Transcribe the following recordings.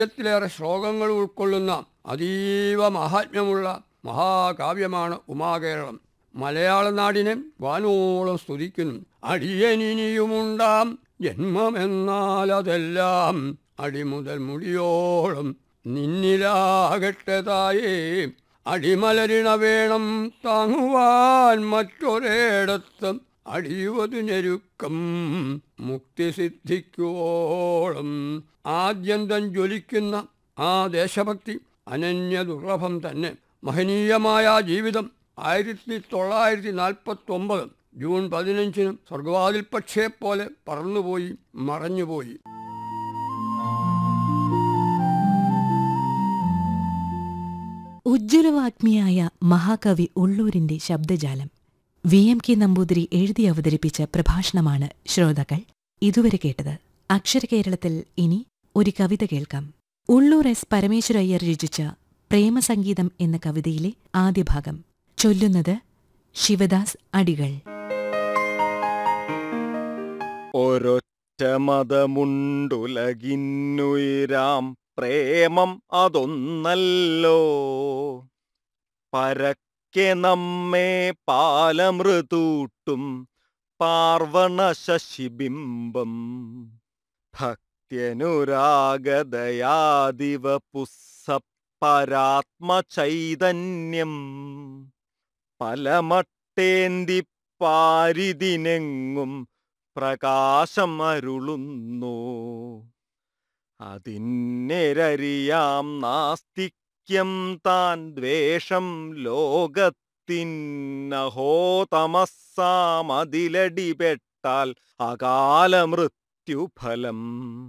ത്തിലേറെ ശ്ലോകങ്ങൾ ഉൾക്കൊള്ളുന്ന അതീവ മഹാത്മ്യമുള്ള മഹാകാവ്യമാണ് ഉമാകേരളം മലയാള നാടിനെ വാനോളം സ്തുതിക്കുന്നു അടിയനിനിയുമുണ്ടാം ജന്മമെന്നാൽ അതെല്ലാം അടിമുതൽ മുടിയോളം നിന്നിലാകട്ടെ തായേ അടിമലരിണ വേണം താങ്ങുവാൻ മറ്റൊരിടത്തും അടിയുവതു ഞെരുക്കം മുക്തി സിദ്ധിക്കുവോളം ആദ്യന്തം ജ്വലിക്കുന്ന ആ ദേശഭക്തി അനന്യ ദുർലഭം തന്നെ മഹനീയമായ ആ ജീവിതം ആയിരത്തി തൊള്ളായിരത്തി നാൽപ്പത്തി ഒമ്പത് ജൂൺ പതിനഞ്ചിന് സ്വർഗവാതിൽ പക്ഷിയെപ്പോലെ പറന്നുപോയി മറഞ്ഞുപോയി ഉജ്ജ്വലവാഗ്മിയായ മഹാകവി ഉള്ളൂരിന്റെ ശബ്ദജാലം വി എം കെ നമ്പൂതിരി എഴുതി അവതരിപ്പിച്ച പ്രഭാഷണമാണ് ശ്രോതാക്കൾ ഇതുവരെ കേട്ടത് അക്ഷരകേരളത്തിൽ ഇനി ഒരു കവിത കേൾക്കാം ഉള്ളൂർ എസ് പരമേശ്വരയ്യർ രചിച്ച പ്രേമസംഗീതം എന്ന കവിതയിലെ ആദ്യ ഭാഗം ചൊല്ലുന്നത് ശിവദാസ് അടികൾ ഒരൊറ്റ മതമുണ്ടുലകിന്നുയരാം പ്രേമം അതൊന്നല്ലോ പരക്കെ നമ്മെ പാലമൃതൂട്ടും പാർവണ ശശിബിംബം ഭക്ത്യനുരാഗതയാദിവ പുസ്സപരാത്മചൈതന്യം പലമട്ടേന്തി പാരിതിനെങ്ങും പ്രകാശം അരുളുന്നു അതിന്നെരറിയാം നാസ്തിക്യം താൻ ദ്വേഷം ലോകത്തിന്നഹോ തമസ്സാമതിലടിപെട്ടാൽ അകാല മൃത്യുഫലം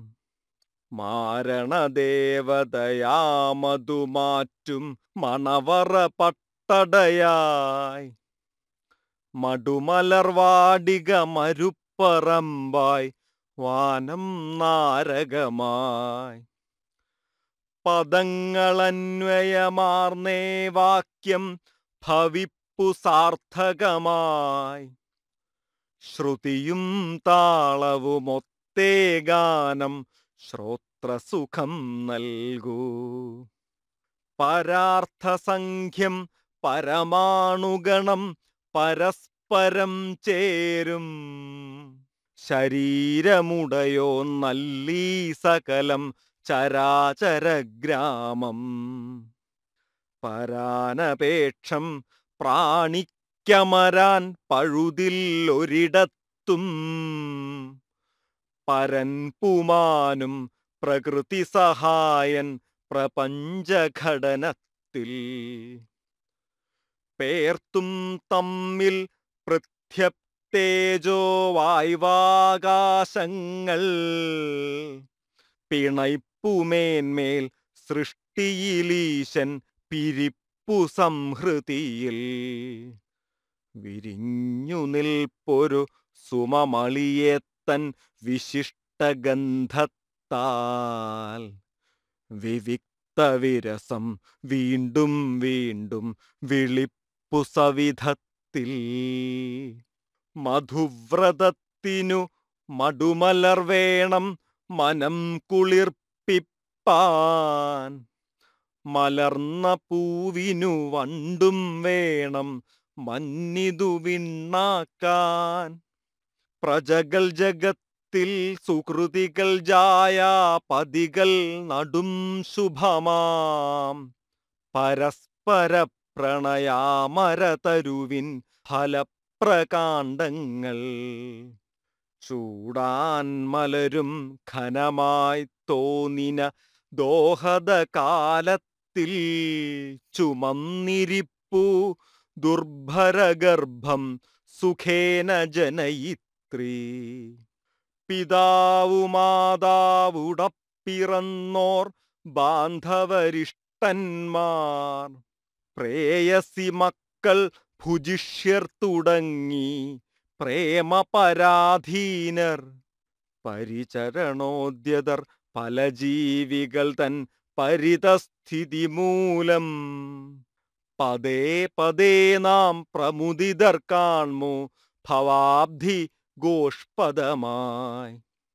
മാരണദേവതയാമതുമാറ്റും മണവറ പട്ടടയായി മടുമലർവാടിക മരുപ്പറമ്പായി വാനം നാരകമായി പദങ്ങളന്വയമാർന്നേ വാക്യം ഭവിപ്പു സാർത്ഥകമായി ശ്രുതിയും താളവുമൊത്തേ ഗാനം ശ്രോത്രസുഖം നൽകൂ പരാർത്ഥസംഖ്യം പരമാണുഗണം പരസ്പരം ചേരും ശരീരമുടയോ നല്ലീ സകലം ചരാചരഗ്രാമം പരാനപേക്ഷം പ്രാണിക്കമരാൻ പഴുതിൽ ഒരിടത്തും പരൻ പുമാനും പ്രകൃതി സഹായൻ പ്രപഞ്ചഘടനത്തിൽ പേർത്തും തമ്മിൽ പൃഥ്യപ്തേജോ വായ്വാകാശങ്ങൾ പിണൈപ്പുമേന്മേൽ സൃഷ്ടിയിലീശൻ പിരിപ്പു സംഹൃതിയിൽ വിരിഞ്ഞു നിൽപ്പൊരു സുമമളിയേത്തൻ വിശിഷ്ടഗന്ധത്താൽ വിവിക്തവിരസം വീണ്ടും വീണ്ടും വിളിപ്പു സവിധത്തിൽ മധുവ്രതത്തിനു മടുമലർ വേണം മനം കുളിർപ്പിപ്പാൻ മലർന്ന പൂവിനു വണ്ടും വേണം മന്നിതു വിണ്ണാക്കാൻ പ്രജകൾ ജഗത്തിൽ സുകൃതികൾ ജായാപതികൾ നടും ശുഭമാം പരസ്പര പ്രണയാമരതരുവിൻ ഫലപ്രകാണ്ഡങ്ങൾ ചൂടാൻ മലരും ഘനമായി തോന്നിന ദോഹദ കാലത്തിൽ ചുമന്നിരിപ്പു ദുർഭരഗർഭം സുഖേന ജനയിത്രീ പിതാവു മാതാവുടപ്പിറന്നോർ ബാന്ധവരിഷ്ടന്മാർ പ്രേയസി മക്കൾ ഭുജിഷ്യർ തുടങ്ങി പ്രേമപരാധീനർ പരിചരണോദ്യതർ പല ജീവികൾ തൻ പരിതസ്ഥിതി മൂലം പതേ പതേ നാം പ്രമുദിതർ കാൺമു ഭവാബ്ധി ഗോഷ്പദമായി